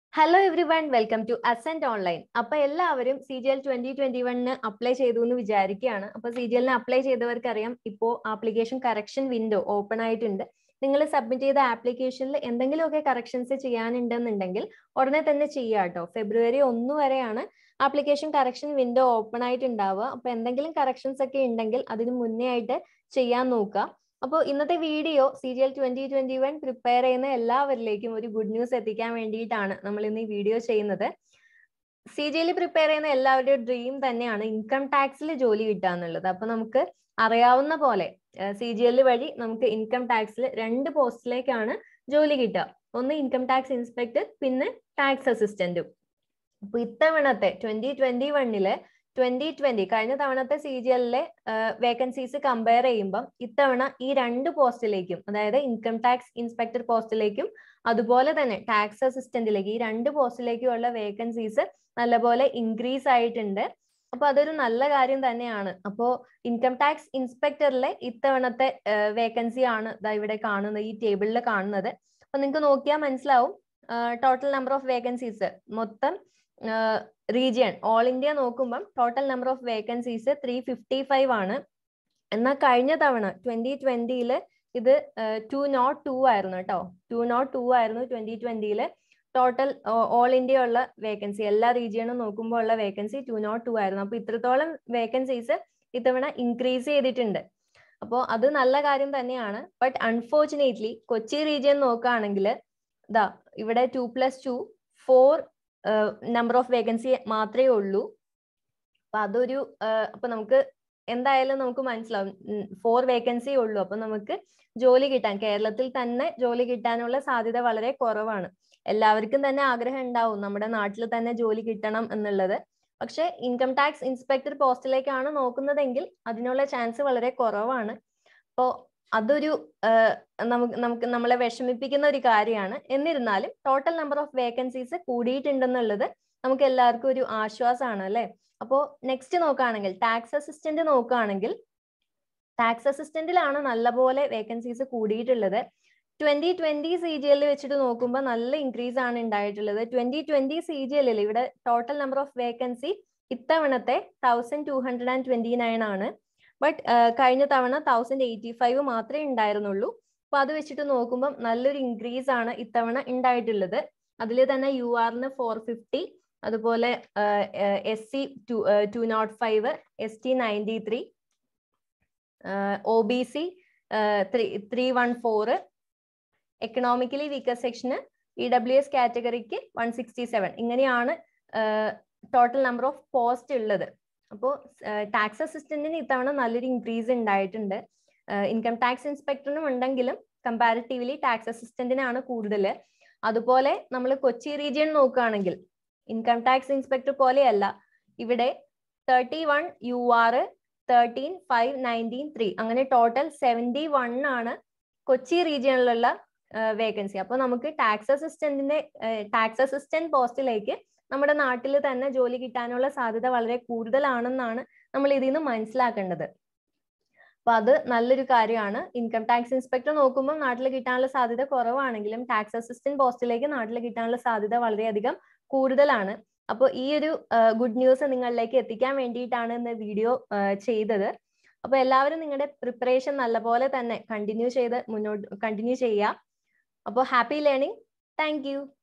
hello everyone welcome to Ascent online അപ്പൊ എല്ലാവരും C G L twenty twenty വണ്ണിന് apply ചെയ്തു എന്ന് വിചാരിക്കുകയാണ് അപ്പൊ സി ജി എല്ലിന് അപ്ലൈ ചെയ്തവർക്ക് അറിയാം ഇപ്പോ ആപ്ലിക്കേഷൻ കറക്ഷൻ വിൻഡോ ഓപ്പൺ ആയിട്ടുണ്ട് നിങ്ങൾ സബ്മിറ്റ് ചെയ്ത ആപ്ലിക്കേഷനിൽ എന്തെങ്കിലുമൊക്കെ കറക്ഷൻസ് ചെയ്യാനുണ്ടെന്നുണ്ടെങ്കിൽ ഉടനെ തന്നെ ചെയ്യുക കേട്ടോ ഫെബ്രുവരി ഒന്ന് വരെയാണ് ആപ്ലിക്കേഷൻ കറക്ഷൻ വിൻഡോ ഓപ്പൺ ആയിട്ടുണ്ടാവുക അപ്പൊ എന്തെങ്കിലും കറക്ഷൻസ് ഒക്കെ ഉണ്ടെങ്കിൽ അതിന് മുന്നേ ആയിട്ട് ചെയ്യാൻ നോക്കുക അപ്പോൾ ഇന്നത്തെ video C G L twenty twenty one prepare ചെയ്യുന്ന എല്ലാവരിലേക്കും ഒരു ഗുഡ് ന്യൂസ് എത്തിക്കാൻ വേണ്ടിയിട്ടാണ് നമ്മൾ ഇന്ന് ഈ വീഡിയോ ചെയ്യുന്നത് സി ജി എൽ പ്രിപ്പയർ ചെയ്യുന്ന എല്ലാവരുടെയും ഡ്രീം തന്നെയാണ് ഇൻകം ടാക്സിൽ ജോലി കിട്ടുക എന്നുള്ളത് അപ്പൊ നമുക്ക് അറിയാവുന്ന പോലെ സി ജി എൽ വഴി നമുക്ക് ഇൻകം ടാക്സിൽ രണ്ട് പോസ്റ്റിലേക്കാണ് ജോലി കിട്ടുക ഒന്ന് ഇൻകം ടാക്സ് ഇൻസ്പെക്ടർ പിന്നെ ടാക്സ് അസിസ്റ്റന്റും അപ്പൊ ഇത്തവണത്തെ ട്വന്റി ട്വന്റി വണ്ണില് ട്വന്റി ട്വന്റി കഴിഞ്ഞ തവണത്തെ സി ജി എല്ലിലെ വേക്കൻസീസ് കമ്പയർ ചെയ്യുമ്പം ഇത്തവണ ഈ രണ്ട് പോസ്റ്റിലേക്കും അതായത് ഇൻകം ടാക്സ് ഇൻസ്പെക്ടർ പോസ്റ്റിലേക്കും അതുപോലെ തന്നെ ടാക്സ് അസിസ്റ്റന്റിലേക്ക് ഈ രണ്ട് പോസ്റ്റിലേക്കും ഉള്ള വേക്കൻസീസ് നല്ലപോലെ ഇൻക്രീസ് ആയിട്ടുണ്ട് അപ്പൊ അതൊരു നല്ല കാര്യം തന്നെയാണ് അപ്പോ ഇൻകം ടാക്സ് ഇൻസ്പെക്ടറിലെ ഇത്തവണത്തെ വേക്കൻസി ആണ് ദാ ഇവിടെ കാണുന്നത് ഈ ടേബിളിൽ കാണുന്നത് അപ്പൊ നിങ്ങൾക്ക് നോക്കിയാൽ മനസ്സിലാവും ടോട്ടൽ നമ്പർ ഓഫ് വേക്കൻസീസ് മൊത്തം റീജിയൺ ഓൾ ഇന്ത്യ നോക്കുമ്പം total number of vacancies three fifty five ആണ് എന്നാൽ കഴിഞ്ഞ തവണ ട്വന്റി ട്വന്റിയില് ഇത് ടു നോട്ട് ടു ആയിരുന്നു കേട്ടോ ടു നോട്ട് ടു ആയിരുന്നു ട്വന്റി ട്വന്റിയില് ടോട്ടൽ ഓൾ ഇന്ത്യ ഉള്ള വേക്കൻസി എല്ലാ റീജിയണും നോക്കുമ്പോൾ ഉള്ള വേക്കൻസി ടു നോട്ട് ടു ആയിരുന്നു അപ്പൊ ഇത്രത്തോളം വേക്കൻസീസ് ഇത്തവണ ഇൻക്രീസ് ചെയ്തിട്ടുണ്ട് അപ്പോൾ അത് നല്ല കാര്യം തന്നെയാണ് ബട്ട് അൺഫോർച്ചുനേറ്റ്ലി കൊച്ചി റീജിയൻ നോക്കുകയാണെങ്കിൽ ഇതാ ഇവിടെ two plus two four number of vacancy മാത്രമേ ഉള്ളൂ അപ്പൊ അതൊരു അപ്പൊ നമുക്ക് എന്തായാലും നമുക്ക് മനസ്സിലാവും ഫോർ വേക്കൻസി ഉള്ളൂ അപ്പൊ നമുക്ക് ജോലി കിട്ടാൻ കേരളത്തിൽ തന്നെ ജോലി കിട്ടാനുള്ള സാധ്യത വളരെ കുറവാണ് എല്ലാവർക്കും തന്നെ ആഗ്രഹം ഉണ്ടാവും നമ്മുടെ നാട്ടിൽ തന്നെ ജോലി കിട്ടണം എന്നുള്ളത് പക്ഷെ ഇൻകം ടാക്സ് ഇൻസ്പെക്ടർ പോസ്റ്റിലേക്കാണ് നോക്കുന്നതെങ്കിൽ അതിനുള്ള ചാൻസ് വളരെ കുറവാണ് അപ്പോൾ അതൊരു നമുക്ക് നമുക്ക് നമ്മളെ വിഷമിപ്പിക്കുന്ന ഒരു കാര്യമാണ് എന്നിരുന്നാലും ടോട്ടൽ നമ്പർ ഓഫ് വേക്കൻസീസ് കൂടിയിട്ടുണ്ടെന്നുള്ളത് നമുക്ക് എല്ലാവർക്കും ഒരു ആശ്വാസമാണ് അല്ലെ അപ്പോൾ നെക്സ്റ്റ് നോക്കുകയാണെങ്കിൽ ടാക്സ് അസിസ്റ്റന്റ് നോക്കുകയാണെങ്കിൽ ടാക്സ് അസിസ്റ്റന്റിലാണ് നല്ലപോലെ വേക്കൻസീസ് കൂടിയിട്ടുള്ളത് ട്വന്റി ട്വന്റി സി ജി എല്ലിൽ വെച്ചിട്ട് നോക്കുമ്പോൾ നല്ല ഇൻക്രീസ് ആണ് ഉണ്ടായിട്ടുള്ളത് ട്വന്റി ട്വന്റി സി ജി എല്ലിൽ ഇവിടെ ടോട്ടൽ നമ്പർ ഓഫ് വേക്കൻസി ഇത്തവണത്തെ thousand two hundred and twenty nine ആണ് ബട്ട് കഴിഞ്ഞ തവണ തൗസൻഡ് എയ്റ്റി ഫൈവ് മാത്രമേ ഉണ്ടായിരുന്നുള്ളൂ അപ്പൊ അത് വെച്ചിട്ട് നോക്കുമ്പോൾ നല്ലൊരു ഇൻക്രീസ് ആണ് ഇത്തവണ ഉണ്ടായിട്ടുള്ളത് അതിൽ തന്നെ യു ആറിന് ഫോർ ഫിഫ്റ്റി അതുപോലെ S C two two nought five S T ninety three O B C three three one four economically weaker സെക്ഷന് ഇ ഡബ്ല്യു എസ് കാറ്റഗറിക്ക് വൺ സിക്സ്റ്റി സെവൻ ഇങ്ങനെയാണ് ടോട്ടൽ നമ്പർ ഓഫ് പോസ്റ്റ് ഉള്ളത് അപ്പോൾ tax അസിസ്റ്റന്റിന് ഇത്തവണ നല്ലൊരു increase ഉണ്ടായിട്ടുണ്ട് income tax ഇൻസ്പെക്ടറിനും ഉണ്ടെങ്കിലും comparatively tax അസിസ്റ്റന്റിനാണ് കൂടുതൽ അതുപോലെ നമ്മൾ കൊച്ചി റീജിയൻ നോക്കുകയാണെങ്കിൽ ഇൻകം ടാക്സ് ഇൻസ്പെക്ടർ പോലെയല്ല ഇവിടെ thirty one U R thirteen five nineteen three അങ്ങനെ ടോട്ടൽ സെവൻറ്റി വൺ ആണ് കൊച്ചി റീജിയനിലുള്ള വേക്കൻസി അപ്പോൾ നമുക്ക് ടാക്സ് അസിസ്റ്റന്റിന്റെ ടാക്സ് അസിസ്റ്റന്റ് പോസ്റ്റിലേക്ക് നമ്മുടെ നാട്ടിൽ തന്നെ ജോലി കിട്ടാനുള്ള സാധ്യത വളരെ കൂടുതലാണെന്നാണ് നമ്മൾ ഇതിൽ നിന്ന് മനസ്സിലാക്കേണ്ടത് അപ്പൊ അത് നല്ലൊരു കാര്യമാണ് ഇൻകം ടാക്സ് ഇൻസ്പെക്ടർ നോക്കുമ്പോൾ നാട്ടിൽ കിട്ടാനുള്ള സാധ്യത കുറവാണെങ്കിലും ടാക്സ് അസിസ്റ്റന്റ് പോസ്റ്റിലേക്ക് നാട്ടിൽ കിട്ടാനുള്ള സാധ്യത വളരെയധികം കൂടുതലാണ് അപ്പോൾ ഈ ഒരു ഗുഡ് ന്യൂസ് നിങ്ങളിലേക്ക് എത്തിക്കാൻ വേണ്ടിയിട്ടാണ് ഇന്ന് വീഡിയോ ചെയ്തത് അപ്പൊ എല്ലാവരും നിങ്ങളുടെ പ്രിപ്പറേഷൻ നല്ലപോലെ തന്നെ കണ്ടിന്യൂ ചെയ്ത് മുന്നോട്ട് കണ്ടിന്യൂ ചെയ്യുക അപ്പോൾ ഹാപ്പി ലേണിംഗ് താങ്ക്